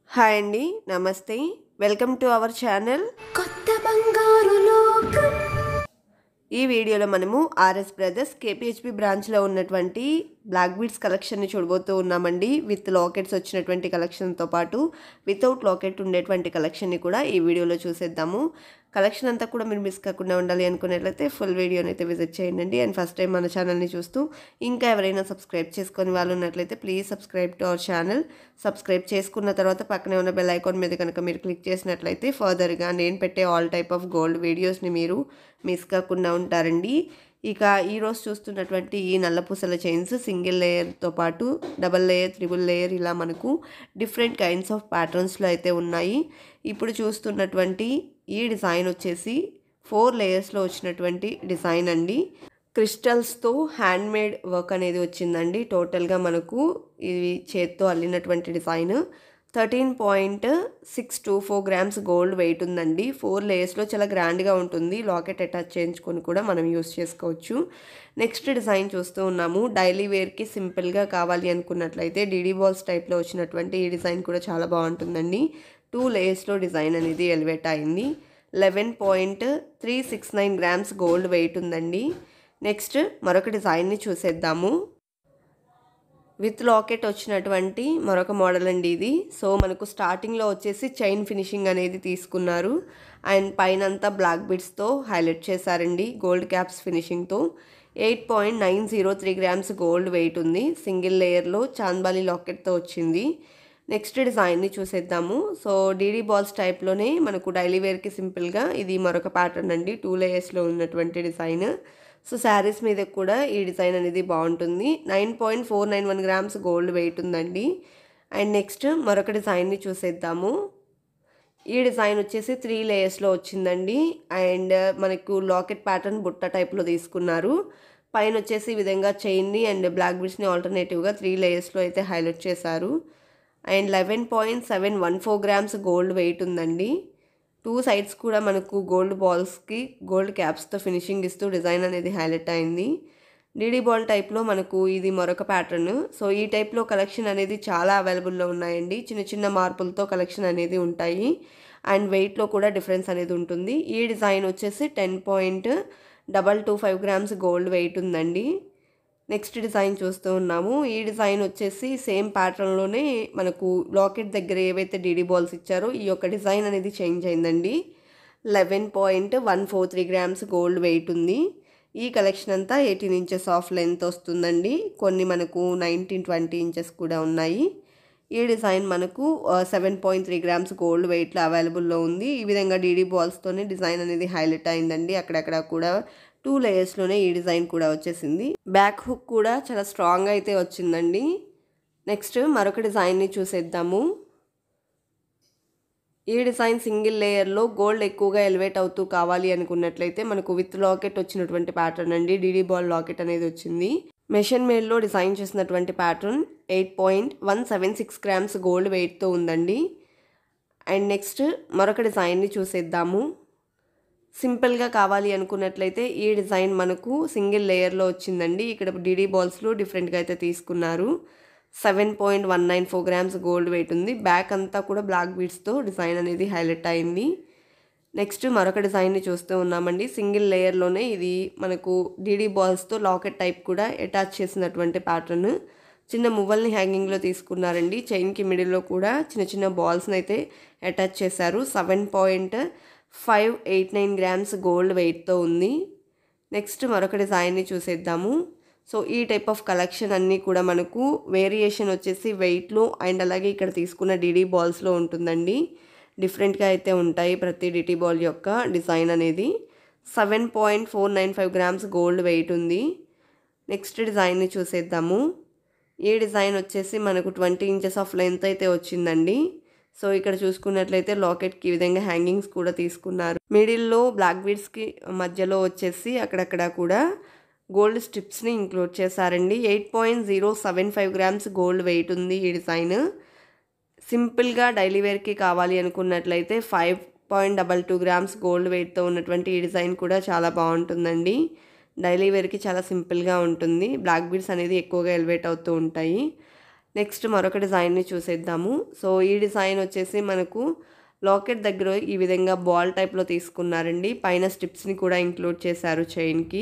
hi అండి నమస్తే welcome to our channel కొత్త బంగారు లోకం ఈ వీడియోలో మనము ఆర్ఎస్ బ్రదర్స్ కేపిహెచ్పి బ్రాంచ్లో ఉన్నటువంటి బ్లాక్ బీడ్స్ కలెక్షన్ని చూడబోతూ ఉన్నామండి విత్ లాకెట్స్ వచ్చినటువంటి కలెక్షన్తో పాటు వితౌట్ లాకెట్ ఉండేటువంటి కలెక్షన్ని కూడా ఈ వీడియోలో చూసేద్దాము కలెక్షన్ అంతా కూడా మీరు మిస్ కాకుండా ఉండాలి అనుకున్నట్లయితే ఫుల్ వీడియోని అయితే విజిట్ చేయండి అండ్ ఫస్ట్ టైం మన ఛానల్ని చూస్తూ ఇంకా ఎవరైనా సబ్స్క్రైబ్ చేసుకొని వాళ్ళు ఉన్నట్లయితే please subscribe to our channel subscribe చేసుకున్న తర్వాత పక్కనే ఉన్న బెల్ ఐకాన్ మీద కనుక మీరు క్లిక్ చేసినట్లయితే ఫర్దర్గా నేను పెట్టే ఆల్ టైప్ ఆఫ్ గోల్డ్ వీడియోస్ని మీరు మిస్ కాకుండా ఉంటారండి ఇక ఈరోజు చూస్తున్నటువంటి ఈ నల్లపూసల చైన్స్ సింగిల్ లేయర్తో పాటు డబల్ లేయర్ త్రిబుల్ లేయర్ ఇలా మనకు డిఫరెంట్ కైండ్స్ ఆఫ్ ప్యాటర్న్స్లో అయితే ఉన్నాయి ఇప్పుడు చూస్తున్నటువంటి ఈ డిజైన్ వచ్చేసి ఫోర్ లేయర్స్లో వచ్చినటువంటి డిజైన్ అండి క్రిస్టల్స్తో హ్యాండ్ మేడ్ వర్క్ అనేది వచ్చిందండి టోటల్గా మనకు ఇది చేత్తో అల్లినటువంటి design thirteen point six two four grams gold weight ఉందండి ఫోర్ లేయర్స్లో చాలా గ్రాండ్గా ఉంటుంది లాకెట్ అటాచ్ చేయించుకొని కూడా మనం యూస్ చేసుకోవచ్చు నెక్స్ట్ డిజైన్ చూస్తూ ఉన్నాము డైలీ వేర్కి సింపుల్గా కావాలి అనుకున్నట్లయితే డీడీ బాల్స్ టైప్లో వచ్చినటువంటి ఈ డిజైన్ కూడా చాలా బాగుంటుందండి టూ లేయర్స్లో డిజైన్ అనేది ఎలివేట్ అయింది eleven point three six nine grams gold weight ఉందండి నెక్స్ట్ మరొక డిజైన్ని చూసేద్దాము విత్ లాకెట్ వచ్చినటువంటి మరొక మోడల్ అండి ఇది సో మనకు స్టార్టింగ్లో వచ్చేసి చైన్ ఫినిషింగ్ అనేది తీసుకున్నారు అండ్ పైన అంతా బ్లాక్ బిడ్స్తో హైలైట్ చేశారండి గోల్డ్ క్యాప్స్ ఫినిషింగ్తో eight point nine zero three grams gold weight ఉంది సింగిల్ లేయర్లో చాంద్బాలి లాకెట్తో వచ్చింది నెక్స్ట్ డిజైన్ని చూసేద్దాము సో డీడీ బాల్స్ టైప్లోనే మనకు డైలీ వేర్కి సింపుల్గా ఇది మరొక ప్యాటర్న్ అండి టూ లేయర్స్లో ఉన్నటువంటి డిజైన్ సో శారీస్ మీద కూడా ఈ డిజైన్ అనేది బాగుంటుంది nine point four nine one grams gold weight ఉందండి అండ్ నెక్స్ట్ మరొక డిజైన్ని చూసేద్దాము ఈ డిజైన్ వచ్చేసి త్రీ లేయర్స్లో వచ్చిందండి అండ్ మనకు లాకెట్ ప్యాటర్న్ బుట్ట టైప్లో తీసుకున్నారు పైన వచ్చేసి ఈ విధంగా చైన్ని అండ్ బ్లాక్ బిడ్స్ని ఆల్టర్నేటివ్గా త్రీ లేయర్స్లో అయితే హైలైట్ చేశారు and eleven point seven one four grams gold weight ఉందండి టూ సైడ్స్ కూడా మనకు గోల్డ్ బాల్స్కి గోల్డ్ క్యాప్స్తో ఫినిషింగ్ ఇస్తూ డిజైన్ అనేది హైలైట్ అయింది డీడీ బాల్ టైప్లో మనకు ఇది మరొక ప్యాటర్న్ సో ఈ టైప్లో కలెక్షన్ అనేది చాలా అవైలబుల్లో ఉన్నాయండి చిన్న చిన్న మార్పులతో కలెక్షన్ అనేది ఉంటాయి అండ్ వెయిట్లో కూడా డిఫరెన్స్ అనేది ఉంటుంది ఈ డిజైన్ వచ్చేసి ten point double two five grams gold weight ఉందండి నెక్స్ట్ డిజైన్ చూస్తూ ఉన్నాము ఈ డిజైన్ వచ్చేసి సేమ్ ప్యాటర్న్లోనే మనకు లాకెట్ దగ్గర ఏవైతే డీడీ బాల్స్ ఇచ్చారో ఈ యొక్క డిజైన్ అనేది చేంజ్ అయిందండి eleven point one four three grams gold weight ఉంది ఈ కలెక్షన్ అంతా ఎయిటీన్ ఇంచెస్ ఆఫ్ లెంత్ వస్తుందండి కొన్ని మనకు నైన్టీన్ ట్వంటీ ఇంచెస్ కూడా ఉన్నాయి ఈ డిజైన్ మనకు seven point three grams gold వెయిట్లో అవైలబుల్లో ఉంది ఈ విధంగా డీడీ బాల్స్తోనే డిజైన్ అనేది హైలైట్ అయిందండి అక్కడక్కడ కూడా టూ లేయర్స్లోనే ఈ డిజైన్ కూడా వచ్చేసింది బ్యాక్ హుక్ కూడా చాలా స్ట్రాంగ్ అయితే వచ్చిందండి నెక్స్ట్ మరొక డిజైన్ని చూసేద్దాము ఈ డిజైన్ సింగిల్ లేయర్లో గోల్డ్ ఎక్కువగా ఎలివేట్ అవుతూ కావాలి అనుకున్నట్లయితే మనకు విత్ లాకెట్ వచ్చినటువంటి ప్యాటర్న్ అండి డీడీ బాల్ లాకెట్ అనేది వచ్చింది మెషిన్ మేడ్లో డిజైన్ చేసినటువంటి pattern eight point one seven six grams gold వెయిట్తో ఉందండి అండ్ నెక్స్ట్ మరొక డిజైన్ని చూసేద్దాము సింపుల్గా కావాలి అనుకున్నట్లయితే ఈ డిజైన్ మనకు సింగిల్ లేయర్లో వచ్చిందండి ఇక్కడ డీడీ బాల్స్లో డిఫరెంట్గా అయితే తీసుకున్నారు seven point one nine four grams gold weight ఉంది బ్యాక్ అంతా కూడా బ్లాక్ బీడ్స్తో డిజైన్ అనేది హైలైట్ అయింది నెక్స్ట్ మరొక డిజైన్ని చూస్తూ ఉన్నామండి సింగిల్ లేయర్లోనే ఇది మనకు డీడీ బాల్స్తో లాకెట్ టైప్ కూడా అటాచ్ చేసినటువంటి ప్యాటర్న్ చిన్న మువ్వల్ని హ్యాంగింగ్లో తీసుకున్నారండి చైన్కి మిడిల్లో కూడా చిన్న చిన్న బాల్స్ని అయితే అటాచ్ చేశారు seven point five eight nine grams gold వెయిట్తో ఉంది నెక్స్ట్ మరొక డిజైన్ని చూసేద్దాము సో ఈ టైప్ ఆఫ్ కలెక్షన్ అన్నీ కూడా మనకు వేరియేషన్ వచ్చేసి వెయిట్లో అండ్ అలాగే ఇక్కడ తీసుకున్న డీడీ బాల్స్లో ఉంటుందండి డిఫరెంట్గా అయితే ఉంటాయి ప్రతి డిటీ బాల్ యొక్క డిజైన్ అనేది seven point four nine five grams gold weight ఉంది నెక్స్ట్ డిజైన్ని చూసేద్దాము ఈ డిజైన్ వచ్చేసి మనకు ట్వంటీ ఇంచెస్ ఆఫ్ లెంత్ అయితే వచ్చిందండి సో ఇక్కడ చూసుకున్నట్లయితే లాకెట్కి ఈ విధంగా హ్యాంగింగ్స్ కూడా తీసుకున్నారు మిడిల్లో బ్లాక్ బీడ్స్కి మధ్యలో వచ్చేసి అక్కడక్కడ కూడా గోల్డ్ స్ట్రిప్స్ని ఇంక్లూడ్ చేశారండి eight point zero seven five grams gold weight ఉంది ఈ డిజైన్ సింపుల్గా డైలీ వేర్కి కావాలి అనుకున్నట్లయితే five point double two grams gold వెయిట్తో ఉన్నటువంటి ఈ డిజైన్ కూడా చాలా బాగుంటుందండి డైలీ వేర్కి చాలా సింపుల్గా ఉంటుంది బ్లాక్ బీడ్స్ అనేది ఎక్కువగా ఎలివేట్ అవుతూ ఉంటాయి నెక్స్ట్ మరొక డిజైన్ని చూసేద్దాము సో ఈ డిజైన్ వచ్చేసి మనకు లాకెట్ దగ్గర ఈ విధంగా బాల్ టైప్లో తీసుకున్నారండి పైన స్టిప్స్ని కూడా ఇంక్లూడ్ చేశారు చైన్కి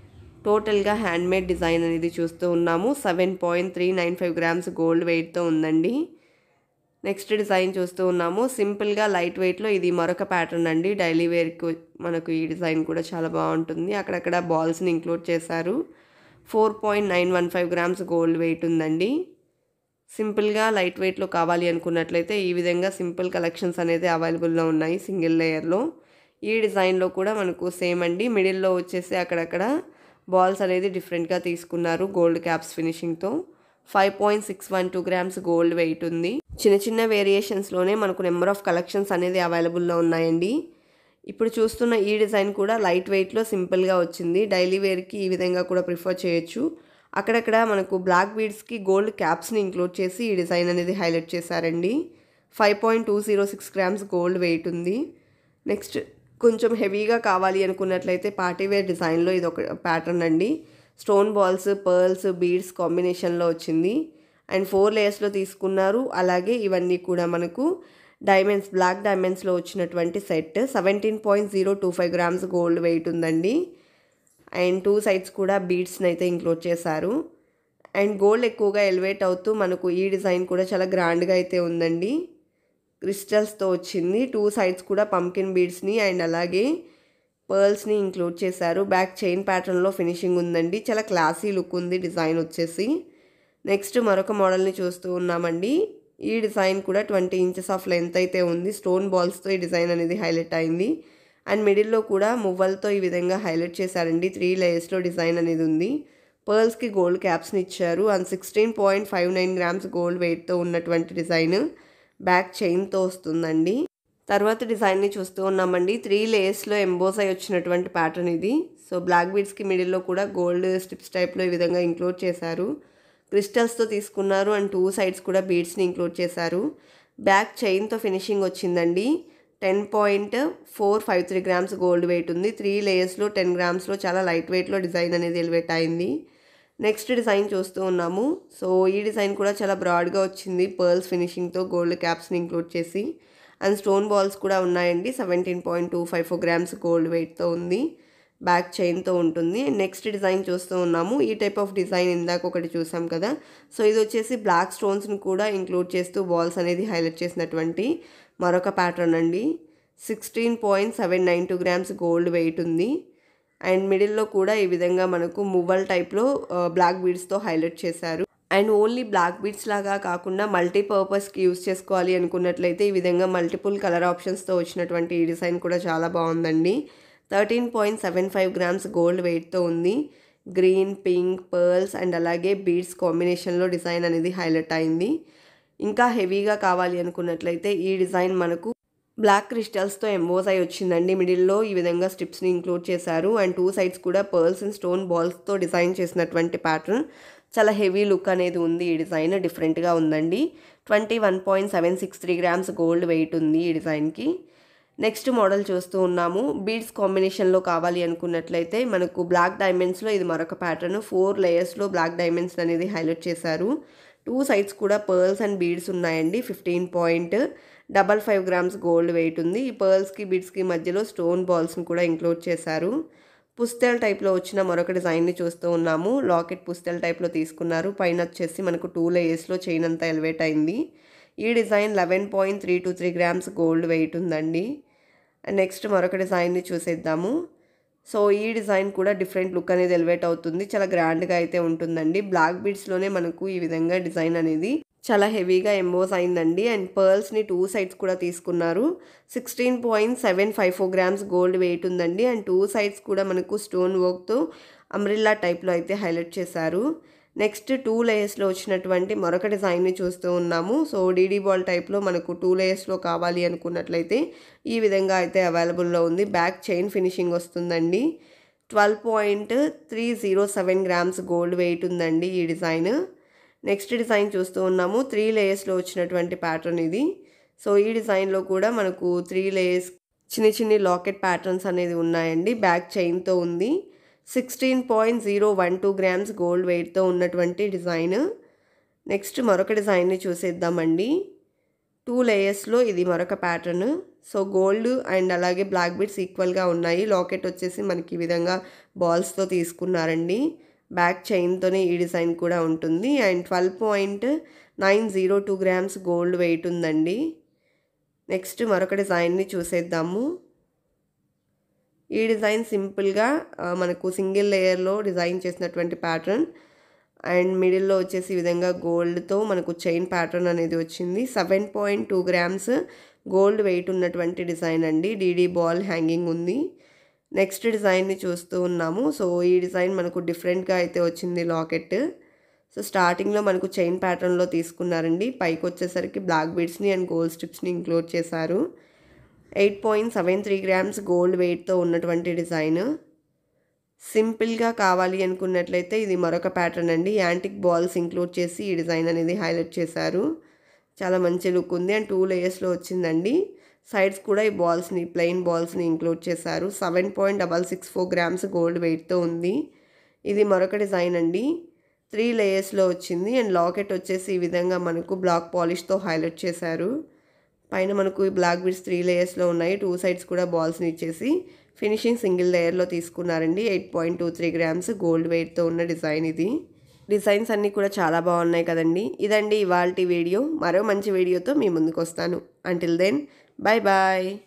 టోటల్గా హ్యాండ్మేడ్ డిజైన్ అనేది చూస్తూ ఉన్నాము seven point three nine five grams gold వెయిట్తో ఉందండి నెక్స్ట్ డిజైన్ చూస్తూ ఉన్నాము సింపుల్గా లైట్ వెయిట్లో ఇది మరొక ప్యాటర్న్ అండి డైలీ వేర్కి మనకు ఈ డిజైన్ కూడా చాలా బాగుంటుంది అక్కడక్కడ బాల్స్ని ఇంక్లూడ్ చేశారు four point nine one five grams gold weight ఉందండి సింపుల్గా లైట్ వెయిట్లో కావాలి అనుకున్నట్లయితే ఈ విధంగా సింపుల్ కలెక్షన్స్ అనేది అవైలబుల్లో ఉన్నాయి సింగిల్ లేయర్లో ఈ డిజైన్లో కూడా మనకు సేమ్ అండి మిడిల్లో వచ్చేసి అక్కడక్కడ బాల్స్ అనేది డిఫరెంట్గా తీసుకున్నారు గోల్డ్ క్యాప్స్ ఫినిషింగ్తో five point six one two grams gold weight ఉంది చిన్న చిన్న వేరియేషన్స్లోనే మనకు నెంబర్ ఆఫ్ కలెక్షన్స్ అనేది అవైలబుల్లో ఉన్నాయండి ఇప్పుడు చూస్తున్న ఈ డిజైన్ కూడా లైట్ వెయిట్లో సింపుల్గా వచ్చింది డైలీ వేర్కి ఈ విధంగా కూడా ప్రిఫర్ చేయొచ్చు అక్కడక్కడ మనకు బ్లాక్ బీడ్స్కి గోల్డ్ క్యాప్స్ని ఇంక్లూడ్ చేసి ఈ డిజైన్ అనేది హైలైట్ చేశారండి five point two zero six grams gold weight ఉంది నెక్స్ట్ కొంచెం హెవీగా కావాలి అనుకున్నట్లయితే పార్టీవేర్ డిజైన్లో ఇది ఒక ప్యాటర్న్ అండి స్టోన్ బాల్స్ పర్ల్స్ బీడ్స్ కాంబినేషన్లో వచ్చింది అండ్ ఫోర్ లేయర్స్లో తీసుకున్నారు అలాగే ఇవన్నీ కూడా మనకు డైమండ్స్ బ్లాక్ డైమండ్స్లో వచ్చినటువంటి set seventeen point zero two five grams gold weight ఉందండి అండ్ టూ సైడ్స్ కూడా బీడ్స్ని అయితే ఇంక్లూడ్ చేశారు అండ్ గోల్డ్ ఎక్కువగా ఎలివేట్ అవుతూ మనకు ఈ డిజైన్ కూడా చాలా గ్రాండ్గా అయితే ఉందండి క్రిస్టల్స్తో వచ్చింది టూ సైడ్స్ కూడా పంకిన్ బీడ్స్ని అండ్ అలాగే పర్ల్స్ని ఇంక్లూడ్ చేశారు బ్యాక్ చైన్ ప్యాటర్న్లో ఫినిషింగ్ ఉందండి చాలా క్లాసీ లుక్ ఉంది డిజైన్ వచ్చేసి నెక్స్ట్ మరొక మోడల్ని చూస్తూ ఉన్నామండి ఈ డిజైన్ కూడా ట్వంటీ ఇంచెస్ ఆఫ్ లెంత్ అయితే ఉంది స్టోన్ బాల్స్తో ఈ డిజైన్ అనేది హైలైట్ అయింది అండ్ మిడిల్లో కూడా మువ్వలతో ఈ విధంగా హైలైట్ చేశారండి త్రీ లేయర్స్లో డిజైన్ అనేది ఉంది పర్ల్స్కి గోల్డ్ క్యాప్స్ని ఇచ్చారు and sixteen point five nine grams gold వెయిట్తో ఉన్నటువంటి డిజైన్ బ్యాక్ చైన్తో వస్తుందండి తర్వాత డిజైన్ని చూస్తూ ఉన్నామండి త్రీ లేయర్స్లో ఎంబోస్ అయి వచ్చినటువంటి ప్యాటర్న్ ఇది సో బ్లాక్ బీడ్స్కి మిడిల్లో కూడా గోల్డ్ స్ట్రిప్స్ టైప్లో ఈ విధంగా ఇంక్లూడ్ చేశారు క్రిస్టల్స్తో తీసుకున్నారు అండ్ టూ సైడ్స్ కూడా బీడ్స్ని ఇంక్లూడ్ చేశారు బ్యాక్ చైన్తో ఫినిషింగ్ వచ్చిందండి ten point four five three grams gold weight ఉంది త్రీ లేయర్స్లో టెన్ గ్రామ్స్లో చాలా లైట్ వెయిట్లో డిజైన్ అనేది ఎలివేట్ అయింది నెక్స్ట్ డిజైన్ చూస్తూ ఉన్నాము సో ఈ డిజైన్ కూడా చాలా బ్రాడ్గా వచ్చింది పర్ల్స్ ఫినిషింగ్తో గోల్డ్ క్యాప్స్ని ఇంక్లూడ్ చేసి అండ్ స్టోన్ బాల్స్ కూడా ఉన్నాయండి seventeen point two five four grams gold వెయిట్తో ఉంది బ్యాక్ చైన్తో ఉంటుంది నెక్స్ట్ డిజైన్ చూస్తూ ఉన్నాము ఈ టైప్ ఆఫ్ డిజైన్ ఇందాక ఒకటి చూసాం కదా సో ఇది వచ్చేసి బ్లాక్ స్టోన్స్ని కూడా ఇంక్లూడ్ చేస్తూ బాల్స్ అనేది హైలైట్ చేసినటువంటి మరొక ప్యాటర్న్ అండి sixteen point seven nine two grams gold weight ఉంది అండ్ మిడిల్లో కూడా ఈ విధంగా మనకు మువ్వల్ టైప్లో బ్లాక్ బీడ్స్తో హైలైట్ చేశారు అండ్ ఓన్లీ బ్లాక్ బీడ్స్ లాగా కాకుండా మల్టీపర్పస్కి యూస్ చేసుకోవాలి అనుకున్నట్లయితే ఈ విధంగా మల్టిపుల్ కలర్ ఆప్షన్స్తో వచ్చినటువంటి ఈ డిజైన్ కూడా చాలా బాగుందండి thirteen point seven five grams gold వెయిట్తో ఉంది గ్రీన్ పింక్ పర్ల్స్ అండ్ అలాగే బీడ్స్ కాంబినేషన్లో డిజైన్ అనేది హైలైట్ అయింది ఇంకా హెవీగా కావాలి అనుకున్నట్లయితే ఈ డిజైన్ మనకు బ్లాక్ క్రిస్టల్స్తో ఎంబోస్ అయి వచ్చిందండి మిడిల్లో ఈ విధంగా స్ట్రిప్స్ని ఇంక్లూడ్ చేశారు అండ్ టూ సైడ్స్ కూడా పర్ల్స్ అండ్ స్టోన్ బాల్స్తో డిజైన్ చేసినటువంటి ప్యాటర్న్ చాలా హెవీ లుక్ అనేది ఉంది ఈ డిజైన్ డిఫరెంట్గా ఉందండి twenty one point seven six three grams gold weight ఉంది ఈ డిజైన్కి నెక్స్ట్ మోడల్ చూస్తూ ఉన్నాము బీడ్స్ కాంబినేషన్లో కావాలి అనుకున్నట్లయితే మనకు బ్లాక్ డైమండ్స్లో ఇది మరొక ప్యాటర్న్ ఫోర్ లేయర్స్లో బ్లాక్ డైమండ్స్ అనేది హైలైట్ చేశారు టూ సైడ్స్ కూడా పర్ల్స్ అండ్ బీడ్స్ ఉన్నాయండి fifteen point double five grams gold weight ఉంది ఈ పర్ల్స్కి బీడ్స్కి మధ్యలో స్టోన్ బాల్స్ని కూడా ఇంక్లూడ్ చేశారు పుస్తెల్ టైప్లో వచ్చిన మరొక డిజైన్ని చూస్తూ ఉన్నాము లాకెట్ పుస్తెల్ టైప్లో తీసుకున్నారు పైన వచ్చేసి మనకు టూ లేయర్స్లో చైన్ అంతా ఎలివేట్ అయింది ఈ design eleven point three two three grams gold weight ఉందండి అండ్ నెక్స్ట్ మరొక డిజైన్ని చూసేద్దాము సో ఈ డిజైన్ కూడా డిఫరెంట్ లుక్ అనేది ఎలివేట్ అవుతుంది చాలా గ్రాండ్గా అయితే ఉంటుందండి బ్లాక్ బీడ్స్లోనే మనకు ఈ విధంగా డిజైన్ అనేది చాలా హెవీగా ఎంబోస్ అయిందండి అండ్ పర్ల్స్ని టూ సైడ్స్ కూడా తీసుకున్నారు sixteen point seven five four grams gold weight ఉందండి అండ్ టూ సైడ్స్ కూడా మనకు స్టోన్ వర్క్తో అమ్రిల్లా టైప్లో అయితే హైలైట్ చేశారు నెక్స్ట్ టూ లేయర్స్లో వచ్చినటువంటి మరొక డిజైన్ని చూస్తూ ఉన్నాము సో డీడీ బాల్ టైప్లో మనకు టూ లేయర్స్లో కావాలి అనుకున్నట్లయితే ఈ విధంగా అయితే అవైలబుల్లో ఉంది బ్యాక్ చైన్ ఫినిషింగ్ వస్తుందండి twelve point three zero seven grams gold weight ఉందండి ఈ డిజైన్ నెక్స్ట్ డిజైన్ చూస్తూ ఉన్నాము త్రీ లేయర్స్లో వచ్చినటువంటి ప్యాటర్న్ ఇది సో ఈ డిజైన్లో కూడా మనకు త్రీ లేయర్స్ చిన్న చిన్ని లాకెట్ ప్యాటర్న్స్ అనేది ఉన్నాయండి బ్యాక్ చైన్తో ఉంది sixteen point zero one two grams gold వెయిట్తో ఉన్నటువంటి డిజైన్ నెక్స్ట్ మరొక డిజైన్ని చూసేద్దామండి టూ లేయర్స్లో ఇది మరొక ప్యాటర్న్ సో గోల్డ్ అండ్ అలాగే బ్లాక్ బీడ్స్ ఈక్వల్గా ఉన్నాయి లాకెట్ వచ్చేసి మనకి ఈ విధంగా బాల్స్తో తీసుకున్నారండి బ్యాక్ చైన్తోనే ఈ డిజైన్ కూడా ఉంటుంది and twelve point nine zero two grams gold weight ఉందండి నెక్స్ట్ మరొక డిజైన్ని చూసేద్దాము ఈ డిజైన్ సింపుల్గా ఆ, మనకు సింగిల్ లేయర్లో డిజైన్ చేసినటువంటి ప్యాటర్న్ అండ్ మిడిల్లో వచ్చేసి ఈ విధంగా గోల్డ్తో మనకు చైన్ ప్యాటర్న్ అనేది వచ్చింది seven point two grams gold weight ఉన్నటువంటి డిజైన్ అండి డీడీ బాల్ హ్యాంగింగ్ ఉంది నెక్స్ట్ డిజైన్ని చూస్తూ ఉన్నాము సో ఈ డిజైన్ మనకు డిఫరెంట్గా అయితే వచ్చింది లాకెట్ సో స్టార్టింగ్లో మనకు చైన్ ప్యాటర్న్లో తీసుకున్నారండి పైకి వచ్చేసరికి బ్లాక్ బీడ్స్ని అండ్ గోల్డ్ స్ట్రిప్స్ని ఇంక్లూడ్ చేశారు eight point seven three grams gold వెయిట్తో ఉన్నటువంటి డిజైన్ సింపుల్గా కావాలి అనుకున్నట్లయితే ఇది మరొక ప్యాటర్న్ అండి యాంటిక్ బాల్స్ ఇంక్లూడ్ చేసి ఈ డిజైన్ అనేది హైలైట్ చేశారు చాలా మంచి లుక్ ఉంది అండ్ టూ లేయర్స్లో వచ్చిందండి సైడ్స్ కూడా ఈ బాల్స్ని ప్లెయిన్ బాల్స్ని ఇంక్లూడ్ చేశారు seven point double six four grams gold వెయిట్తో ఉంది ఇది మరొక డిజైన్ అండి త్రీ లేయర్స్లో వచ్చింది అండ్ లాకెట్ వచ్చేసి ఈ విధంగా మనకు బ్లాక్ పాలిష్తో హైలైట్ చేశారు పైన మనకు ఈ బ్లాక్ బీడ్స్ త్రీ లేయర్స్లో ఉన్నాయి టూ సైడ్స్ కూడా బాల్స్ని ఇచ్చేసి ఫినిషింగ్ సింగిల్ లేయర్లో తీసుకున్నారండి eight point two three grams gold వెయిట్తో ఉన్న డిజైన్ ఇది డిజైన్స్ అన్నీ కూడా చాలా బాగున్నాయి కదండి ఇదండి ఇవాళ వీడియో మరో మంచి వీడియోతో మీ ముందుకు వస్తాను అంటిల్ దెన్ బాయ్ బాయ్